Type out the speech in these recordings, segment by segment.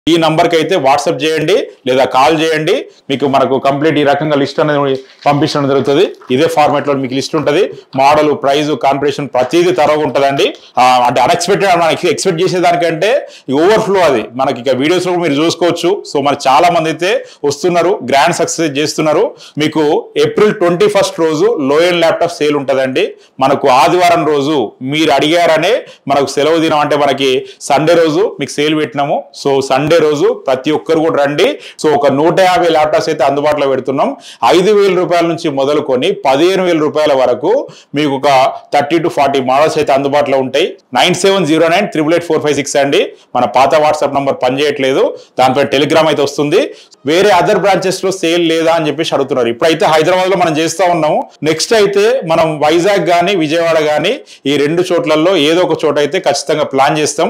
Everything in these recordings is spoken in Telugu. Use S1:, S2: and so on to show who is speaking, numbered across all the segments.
S1: ఈ నంబర్కి అయితే వాట్సాప్ చేయండి లేదా కాల్ చేయండి మీకు మనకు కంప్లీట్ ఈ రకంగా లిస్ట్ అనేది పంపించడం జరుగుతుంది ఇదే ఫార్మాట్ లో మీకు లిస్ట్ ఉంటుంది మోడల్ ప్రైజ్ కాన్ఫిగరేషన్ ప్రతిదీ తరగా ఉంటుందండి ఆ, అంటే అన్ఎక్స్పెక్టెడ్ మనకి ఎక్స్పెక్ట్ చేసే దానికంటే ఓవర్ఫ్లో అది మనకి ఇక వీడియోస్ లో మీరు చూసుకోవచ్చు సో మరి చాలా మంది అయితే వస్తున్నారు గ్రాండ్ సక్సెస్ చేస్తున్నారు మీకు ఏప్రిల్ ట్వంటీ ఫస్ట్ రోజు లోయన్ ల్యాప్టాప్ సేల్ ఉంటుందండి మనకు ఆదివారం రోజు మీరు అడిగారనే మనకు సెలవు దినం అంటే మనకి సండే రోజు మీకు సేల్ పెట్టినాము సో సండే రోజు ప్రతి ఒక్కరు కూడా రండి సో ఒక నూట యాభై ల్యాప్టాప్స్ అయితే అందుబాటులో పెడుతున్నాం ఐదు వేల రూపాయల నుంచి మొదలుకొని పదిహేను వేల రూపాయల వరకు మీకు ఒక థర్టీ టు ఫార్టీ మోడల్స్ అయితే అందుబాటులో ఉంటాయి nine seven zero nine triple eight four five six అండి మన పాత వాట్సాప్ నంబర్ పనిచేయట్లేదు దానిపై టెలిగ్రామ్ అయితే వస్తుంది వేరే అదర్ బ్రాంచెస్ లో సేల్ లేదా అని చెప్పేసి అడుగుతున్నారు ఇప్పుడైతే హైదరాబాద్ లో మనం చేస్తా ఉన్నాము నెక్స్ట్ అయితే మనం వైజాగ్ కానీ విజయవాడ కానీ ఈ రెండు చోట్లలో ఏదో ఒక చోట అయితే ఖచ్చితంగా ప్లాన్ చేస్తాం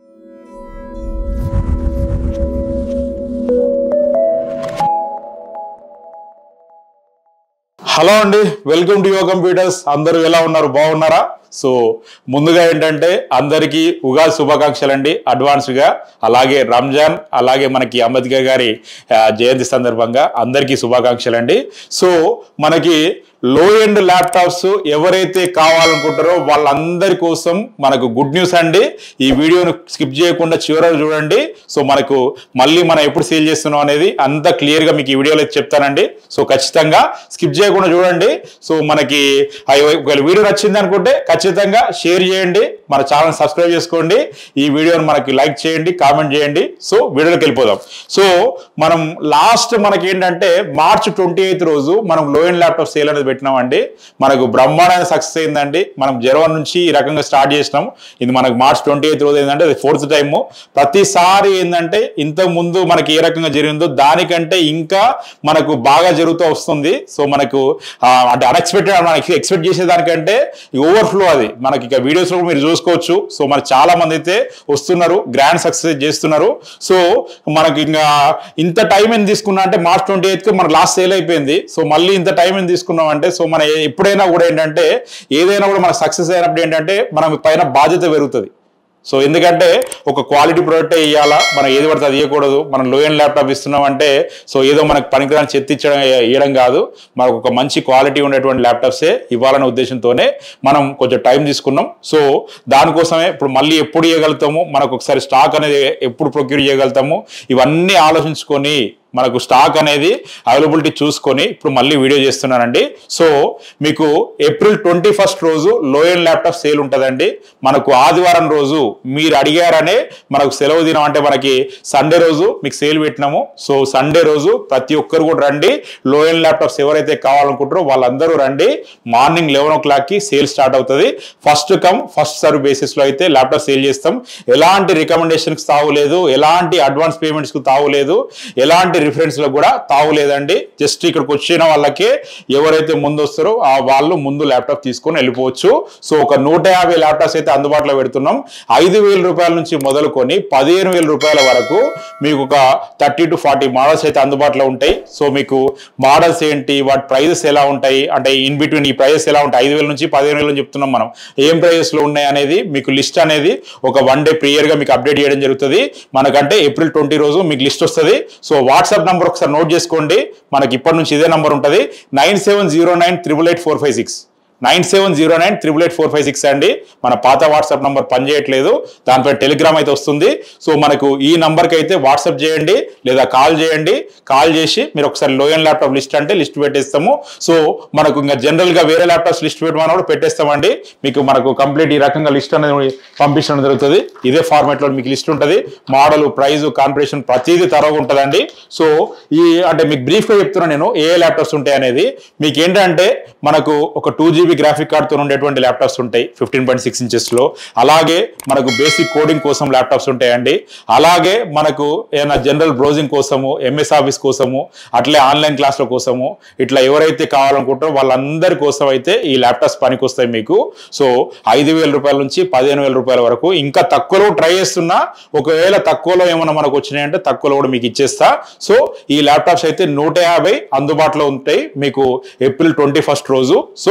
S1: హలో అండి వెల్కమ్ టు యువర్ కంప్యూటర్స్ అందరూ ఎలా ఉన్నారు బాగున్నారా సో ముందుగా ఏంటంటే అందరికీ ఉగాది శుభాకాంక్షలు అండి అడ్వాన్స్గా అలాగే రంజాన్ అలాగే మనకి అంబేద్కర్ గారి ఆ, జయంతి సందర్భంగా అందరికీ శుభాకాంక్షలు అండి సో మనకి లో ఎండ్ ల్యాప్టాప్స్ ఎవరైతే కావాలనుకుంటారో వాళ్ళందరి కోసం మనకు గుడ్ న్యూస్ అండి ఈ వీడియోను స్కిప్ చేయకుండా చివరకు చూడండి సో మనకు మళ్ళీ మనం ఎప్పుడు సేల్ చేస్తున్నాం అనేది అంత క్లియర్గా మీకు ఈ వీడియోలో అయితే చెప్తానండి సో ఖచ్చితంగా స్కిప్ చేయకుండా చూడండి సో మనకి అయ్యో, ఒకవేళ వీడియో నచ్చింది అనుకుంటే ఖచ్చితంగా షేర్ చేయండి మన ఛానల్ సబ్స్క్రైబ్ చేసుకోండి ఈ వీడియోని మనకి లైక్ చేయండి కామెంట్ చేయండి సో వీడియోలోకి వెళ్ళిపోదాం సో మనం లాస్ట్ మనకి ఏంటంటే మార్చ్ ట్వంటీ ఎయిత్ రోజు మనం లో ఎండ్ ల్యాప్టాప్ సేల్ అనేది పెట్టినామండి మనకు బ్రహ్మాండమైన సక్సెస్ అయిందండి మనం జర్వన్ నుంచి ఈ రకంగా స్టార్ట్ చేసినాం ఇది మనకు మార్చ్ ట్వంటీ ఎయిత్ రోజు ఏంటంటే అది ఫోర్త్ టైము ప్రతిసారి ఏంటంటే ఇంతకు ముందు మనకి ఏ రకంగా జరిగిందో దానికంటే ఇంకా మనకు బాగా జరుగుతూ వస్తుంది సో మనకు ఆ, అంటే అన్ఎక్స్పెక్టెడ్ మనకి ఎక్స్పెక్ట్ చేసే దానికంటే ఓవర్ఫ్లో అది మనకి ఇక వీడియోస్ లో మీరు చూసుకోవచ్చు సో మరి చాలా మంది అయితే వస్తున్నారు గ్రాండ్ సక్సెస్ చేస్తున్నారు సో మనకి ఇంకా ఇంత టైం ఎంత తీసుకున్నా అంటే మార్చ్ ట్వంటీ ఎయిత్ మనకు లాస్ట్ సేల్ అయిపోయింది సో మళ్ళీ ఇంత టైం ఎంత తీసుకున్నాం అంటే సో మన ఎప్పుడైనా కూడా ఏంటంటే ఏదైనా కూడా మనకు సక్సెస్ అయినప్పుడు ఏంటంటే మనం పైన బాధ్యత పెరుగుతుంది సో ఎందుకంటే ఒక క్వాలిటీ ప్రోడక్ట్ ఇవ్వాలా మనం ఏది పడితే అది ఇవ్వకూడదు మనం లో ఎండ్ ల్యాప్టాప్ ఇస్తున్నాం అంటే సో ఏదో మనకు పనికిరాని చెత్త ఇచ్చడం ఇవ్వడం కాదు మనకు ఒక మంచి క్వాలిటీ ఉండేటువంటి ల్యాప్టాప్సే ఇవ్వాలనే ఉద్దేశంతోనే మనం కొంచెం టైం తీసుకున్నాం సో దానికోసమే ఇప్పుడు మళ్ళీ ఎప్పుడు ఇవ్వగలుగుతాము మనకు ఒకసారి స్టాక్ అనేది ఎప్పుడు ప్రొక్యూర్ చేయగలుగుతాము ఇవన్నీ ఆలోచించుకొని మనకు స్టాక్ అనేది అవైలబిలిటీ చూసుకొని ఇప్పుడు మళ్ళీ వీడియో చేస్తున్నానండి సో మీకు ఏప్రిల్ ట్వంటీ ఫస్ట్ రోజు లో ఎండ్ ల్యాప్టాప్ సేల్ ఉంటుందండి మనకు ఆదివారం రోజు మీరు అడిగారనే మనకు సెలవు దినం అంటే మనకి సండే రోజు మీకు సేల్ పెట్టినాము సో సండే రోజు ప్రతి ఒక్కరు కూడా రండి లో ఎండ్ ల్యాప్టాప్స్ ఎవరైతే కావాలనుకుంటారో వాళ్ళందరూ రండి మార్నింగ్ లెవెన్ ఓ క్లాక్కి సేల్ స్టార్ట్ అవుతుంది ఫస్ట్ కమ్ ఫస్ట్ సర్వ్ బేసిస్లో అయితే ల్యాప్టాప్ సేల్ చేస్తాం ఎలాంటి రికమెండేషన్కి తావులేదు ఎలాంటి అడ్వాన్స్ పేమెంట్స్కి తావులేదు ఎలాంటి రిఫరెన్స్లకు కూడా తావులేదండి జస్ట్ ఇక్కడికి వచ్చిన వాళ్ళకే ఎవరైతే ముందు వస్తారో ఆ వాళ్ళు ముందు ల్యాప్టాప్ తీసుకొని వెళ్ళిపోవచ్చు సో ఒక నూట యాభై ల్యాప్టాప్స్ అయితే అందుబాటులో పెడుతున్నాం ఐదు వేల రూపాయల నుంచి మొదలుకొని పదిహేను వేల రూపాయల వరకు మీకు ఒక థర్టీ టు ఫార్టీ మోడల్స్ అయితే అందుబాటులో ఉంటాయి సో మీకు మోడల్స్ ఏంటి వాటి ప్రైజెస్ ఎలా ఉంటాయి అంటే ఇన్ బిట్వీన్ ఈ ప్రైజెస్ ఎలా ఉంటాయి ఐదు వేల నుంచి పదిహేను వేలు చెప్తున్నాం మనం ఏం ప్రైజెస్ లో ఉన్నాయి అనేది మీకు లిస్ట్ అనేది ఒక వన్ డే ప్రియర్ గా మీకు అప్డేట్ చేయడం జరుగుతుంది మనకంటే ఏప్రిల్ ట్వంటీ రోజు మీకు లిస్ట్ వస్తుంది సో వాట్సాప్ నంబర్ ఒకసారి నోట్ చేసుకోండి మనకి ఇప్పటి నుంచి ఇదే నంబర్ ఉంటుంది nine seven zero nine triple eight four five six nine seven zero nine triple eight four five six అండి మన పాత వాట్సాప్ నంబర్ పనిచేయట్లేదు దానిపై టెలిగ్రామ్ అయితే వస్తుంది సో మనకు ఈ నంబర్కి అయితే వాట్సాప్ చేయండి లేదా కాల్ చేయండి కాల్ చేసి మీరు ఒకసారి లోయన్ ల్యాప్టాప్ లిస్ట్ అంటే లిస్ట్ పెట్టేస్తాము సో మనకు ఇంకా జనరల్గా వేరే ల్యాప్టాప్స్ లిస్ట్ పెట్టమని కూడా పెట్టేస్తామండి మీకు మనకు కంప్లీట్ ఈ రకంగా లిస్ట్ అనేది పంపించడం జరుగుతుంది ఇదే ఫార్మాట్లో మీకు లిస్ట్ ఉంటుంది మోడల్ ప్రైజ్ కాన్ఫిగరేషన్ ప్రతిదీ తరగా ఉంటుందండి సో ఈ అంటే మీకు బ్రీఫ్గా చెప్తున్నా నేను ఏ ల్యాప్టాప్స్ ఉంటాయి అనేది మీకు ఏంటంటే మనకు ఒక టూ జీబీ గ్రాఫిక్ కార్డ్తో ఉండేటువంటి ల్యాప్టాప్స్ ఉంటాయి ఫిఫ్టీన్ పాయింట్ సిక్స్ ఇంచెస్లో అలాగే మనకు బేసిక్ కోడింగ్ కోసం ల్యాప్టాప్స్ ఉంటాయండి అలాగే మనకు ఏదైనా జనరల్ బ్రౌజింగ్ కోసము ఎంఎస్ ఆఫీస్ కోసము అట్లే ఆన్లైన్ క్లాసుల కోసము ఇట్లా ఎవరైతే కావాలనుకుంటారో వాళ్ళందరి కోసం అయితే ఈ ల్యాప్టాప్స్ పనికి వస్తాయి మీకు సో ఐదు వేల రూపాయల నుంచి పదిహేను వేల రూపాయల వరకు ఇంకా తక్కువలో ట్రై చేస్తున్నా ఒకవేళ తక్కువలో ఏమైనా మనకు వచ్చినాయంటే తక్కువలో కూడా మీకు ఇచ్చేస్తా సో ఈ ల్యాప్టాప్స్ అయితే నూట యాభై అందుబాటులో ఉంటాయి మీకు ఏప్రిల్ ట్వంటీ ఫస్ట్ రోజు సో మీరు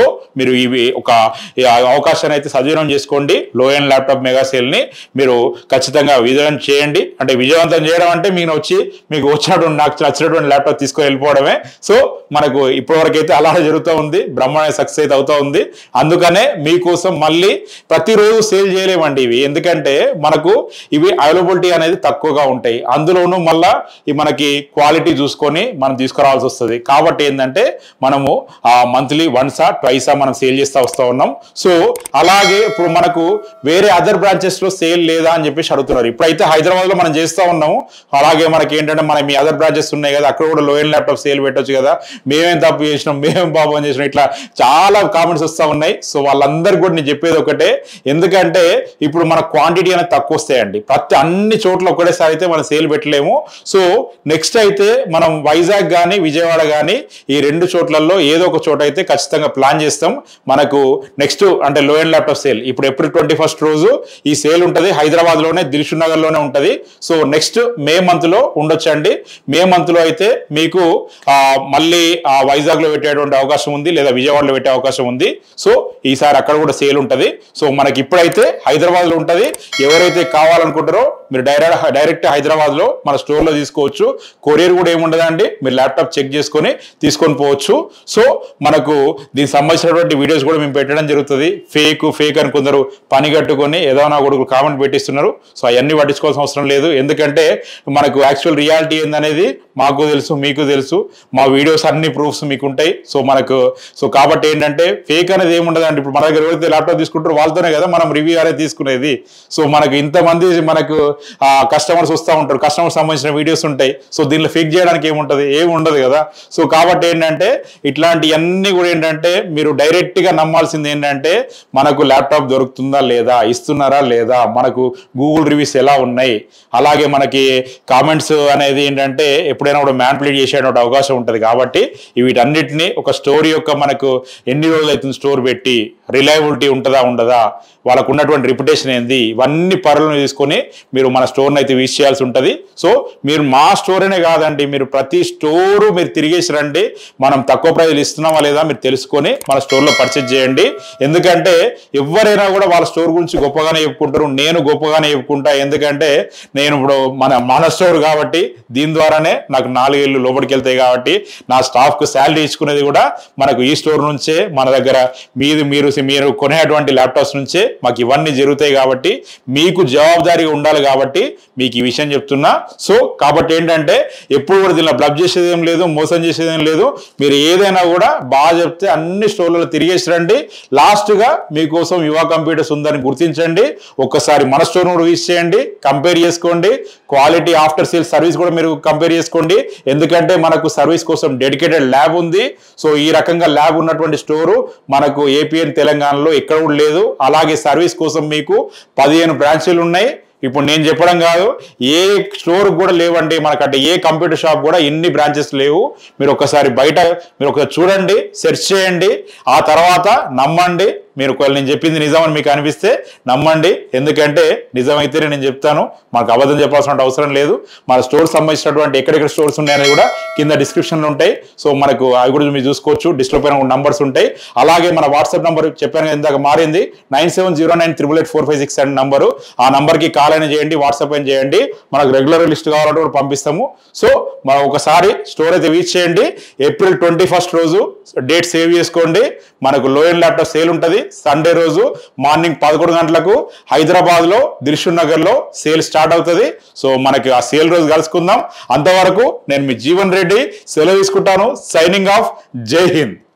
S1: మీరు ఇవి ఒక ఈ అవకాశాన్ని అయితే సద్వినియోగం చేసుకోండి లో ఎండ్ ల్యాప్టాప్ మెగా సేల్ని మీరు ఖచ్చితంగా విజయం చేయండి అంటే విజయవంతం చేయడం అంటే మీకు వచ్చి మీకు వచ్చినటువంటి నాకు నచ్చినటువంటి ల్యాప్టాప్ తీసుకొని వెళ్ళిపోవడమే సో మనకు ఇప్పటివరకు అయితే అలానే జరుగుతూ ఉంది బ్రహ్మాండ సక్సెస్ అయితే అవుతా ఉంది అందుకనే మీకోసం మళ్ళీ ప్రతిరోజు సేల్ చేయలేమండి ఇవి ఎందుకంటే మనకు ఇవి అవైలబిలిటీ అనేది తక్కువగా ఉంటాయి అందులోనూ మళ్ళా ఈ మనకి క్వాలిటీ చూసుకొని మనం తీసుకురావాల్సి వస్తుంది కాబట్టి ఏంటంటే మనము ఆ మంత్లీ వన్సా ట్వైసా మనం సేల్ చేస్తూ వస్తూ ఉన్నాం సో అలాగే ఇప్పుడు మనకు వేరే అదర్ బ్రాంచెస్ లో సేల్ లేదా అని చెప్పేసి అడుగుతున్నారు ఇప్పుడైతే హైదరాబాద్ లో మనం చేస్తూ ఉన్నాము అలాగే మనకి ఏంటంటే మన మీ అదర్ బ్రాంచెస్ ఉన్నాయి కదా అక్కడ కూడా లోయన్ ల్యాప్టాప్ సేల్ పెట్టొచ్చు కదా మేమేం తప్పు చేసినాం మేమేం పాపం చేసినాం ఇట్లా చాలా కామెంట్స్ వస్తూ ఉన్నాయి సో వాళ్ళందరికీ కూడా నేను చెప్పేది ఒకటే ఎందుకంటే ఇప్పుడు మన క్వాంటిటీ అనేది తక్కువ వస్తాయండి ప్రతి అన్ని చోట్ల ఒకటేసారి అయితే మనం సేల్ పెట్టలేము సో నెక్స్ట్ అయితే మనం వైజాగ్ కానీ విజయవాడ కానీ ఈ రెండు చోట్లలో ఏదో ఒక చోట అయితే ఖచ్చితంగా ప్లాన్ చేస్తాం మనకు నెక్స్ట్ అంటే లో ఎండ్ ల్యాప్టాప్ సేల్ ఇప్పుడు ఏప్రిల్ ట్వంటీ ఫస్ట్ రోజు ఈ సేల్ ఉంటుంది హైదరాబాద్ లోనే దిల్షుక్ నగర్ లోనే ఉంటుంది సో నెక్స్ట్ మే మంత్ లో ఉండొచ్చండి మే మంత్ లో అయితే మీకు ఆ, మళ్ళీ ఆ వైజాగ్ లో పెట్టేటువంటి అవకాశం ఉంది లేదా విజయవాడలో పెట్టే అవకాశం ఉంది సో ఈసారి అక్కడ కూడా సేల్ ఉంటుంది సో మనకి ఇప్పుడైతే హైదరాబాద్ లో ఉంటుంది ఎవరైతే కావాలనుకుంటారో మీరు డైరెక్ట్ డైరెక్ట్ హైదరాబాద్ లో మన స్టోర్ లో తీసుకోవచ్చు కొరియర్ కూడా ఏముండదండి మీరు ల్యాప్టాప్ చెక్ చేసుకొని తీసుకొని పోవచ్చు సో మనకు దీనికి సంబంధించినటువంటి వీడియోస్ కూడా మేము పెట్టడం జరుగుతుంది ఫేక్ ఫేక్ అని కొందరు పని కట్టుకొని ఏదైనా కూడా కామెంట్ పెట్టిస్తున్నారు సో అవన్నీ పట్టించుకోవాల్సిన అవసరం లేదు ఎందుకంటే మనకు యాక్చువల్ రియాలిటీ ఏందనేది మాకు తెలుసు మీకు తెలుసు మా వీడియోస్ అన్ని ప్రూఫ్స్ మీకు ఉంటాయి సో మనకు సో కాబట్టి ఏంటంటే ఫేక్ అనేది ఏముండదండి ఇప్పుడు మన దగ్గర ఎవరైతే ల్యాప్టాప్ తీసుకుంటారో వాళ్ళతోనే కదా మనం రివ్యూ అనేది తీసుకునేది సో మనకు ఇంతమంది మనకు కస్టమర్స్ వస్తూ ఉంటారు కస్టమర్ సంబంధించిన వీడియోస్ ఉంటాయి సో దీనిలో ఫేక్ చేయడానికి ఏముంటది ఏమి ఉండదు కదా సో కాబట్టి ఏంటంటే ఇట్లాంటివన్నీ కూడా ఏంటంటే మీరు డైరెక్ట్ గా నమ్మాల్సింది ఏంటంటే మనకు ల్యాప్టాప్ దొరుకుతుందా లేదా ఇస్తున్నారా లేదా మనకు గూగుల్ రివ్యూస్ ఎలా ఉన్నాయి అలాగే మనకి కామెంట్స్ అనేది ఏంటంటే ఎప్పుడైనా కూడా మ్యాన్పులేట్ చేసేటువంటి అవకాశం ఉంటుంది కాబట్టి వీటన్నిటిని ఒక స్టోరీ యొక్క మనకు ఎన్ని రోజులు అవుతుంది స్టోర్ పెట్టి రిలయబిలిటీ ఉంటుందా ఉండదా వాళ్ళకు ఉన్నటువంటి రిప్యుటేషన్ ఏంది ఇవన్నీ పరులను తీసుకొని మీరు మన స్టోర్ని అయితే వీస్ చేయాల్సి ఉంటుంది సో మీరు మా స్టోరేనే కాదండి మీరు ప్రతి స్టోరు మీరు తిరిగేసి రండి మనం తక్కువ ప్రైజ్లు ఇస్తున్నామా లేదా మీరు తెలుసుకొని మన స్టోర్లో పర్చేజ్ చేయండి ఎందుకంటే ఎవరైనా కూడా వాళ్ళ స్టోర్ గురించి గొప్పగానే చెప్పుకుంటారు నేను గొప్పగానే చెప్పుకుంటా ఎందుకంటే నేను ఇప్పుడు మన మన స్టోర్ కాబట్టి దీని ద్వారానే నాకు నాలుగేళ్ళు లోపలికి వెళ్తాయి కాబట్టి నా స్టాఫ్కు శాలరీ ఇచ్చుకునేది కూడా మనకు ఈ స్టోర్ నుంచే మన దగ్గర మీది మీరు మీరు కొనేటువంటి ల్యాప్టాప్స్ నుంచే మాకు ఇవన్నీ జరుగుతాయి కాబట్టి మీకు జవాబుదారీగా ఉండాలి కాబట్టి మీకు ఈ విషయం చెప్తున్నా సో కాబట్టి ఏంటంటే ఎప్పుడు కూడా దీనిలో బ్లబ్ చేసేది ఏం లేదు మోసం చేసేది ఏం లేదు మీరు ఏదైనా కూడా బాగా చెప్తే అన్ని స్టోర్లలో తిరిగేసి రండి లాస్ట్గా మీకోసం యువ కంప్యూటర్స్ ఉందని గుర్తించండి ఒక్కసారి మన స్టోర్ కూడా యూజ్ చేయండి కంపేర్ చేసుకోండి క్వాలిటీ ఆఫ్టర్ సేల్ సర్వీస్ కూడా మీరు కంపేర్ చేసుకోండి ఎందుకంటే మనకు సర్వీస్ కోసం డెడికేటెడ్ ల్యాబ్ ఉంది సో ఈ రకంగా ల్యాబ్ ఉన్నటువంటి స్టోరు మనకు ఏపీఎన్ తెలంగాణలో ఎక్కడ కూడా లేదు అలాగే సర్వీస్ కోసం మీకు పదిహేను బ్రాంచీలు ఉన్నాయి ఇప్పుడు నేను చెప్పడం కాదు ఏ స్టోర్ కూడా లేవండి మనకంటే ఏ కంప్యూటర్ షాప్ కూడా ఇన్ని బ్రాంచెస్ లేవు మీరు ఒకసారి బయట మీరు ఒకసారి చూడండి సెర్చ్ చేయండి ఆ తర్వాత నమ్మండి మీరు ఒకవేళ నేను చెప్పింది నిజమని మీకు అనిపిస్తే నమ్మండి ఎందుకంటే నిజమైతేనే నేను చెప్తాను మాకు అబద్ధం చెప్పాల్సిన అవసరం లేదు మన స్టోర్ సంబంధించినటువంటి ఎక్కడెక్కడ స్టోర్స్ ఉన్నాయని కూడా కింద డిస్క్రిప్షన్లో ఉంటాయి సో మనకు అవి కూడా మీరు చూసుకోవచ్చు డిస్ప్లే పైన నంబర్స్ ఉంటాయి అలాగే మన వాట్సాప్ నంబర్ చెప్పాను కదా ఇందాక మారింది nine seven zero nine triple eight four five six and number ఆ నంబర్కి కాల్ అయినా చేయండి వాట్సాప్ అయినా చేయండి మనకు రెగ్యులర్ లిస్ట్ కావాలంటే కూడా పంపిస్తాము సో మనం ఒకసారి స్టోర్ అయితే రీచ్ చేయండి ఏప్రిల్ ట్వంటీ ఫస్ట్ రోజు డేట్ సేవ్ చేసుకోండి మనకు లోయన్ ల్యాప్టాప్ సేల్ ఉంటుంది సండే రోజు మార్నింగ్ పదకొండు గంటలకు హైదరాబాద్ లో దిల్షుక్ నగర్ లో సేల్ స్టార్ట్ అవుతుంది సో మనకి ఆ సేల్ రోజు కలుసుకుందాం అంతవరకు నేను మీ జీవన్ రెడ్డి సెలవు తీసుకుంటాను సైనింగ్ ఆఫ్ జై హింద్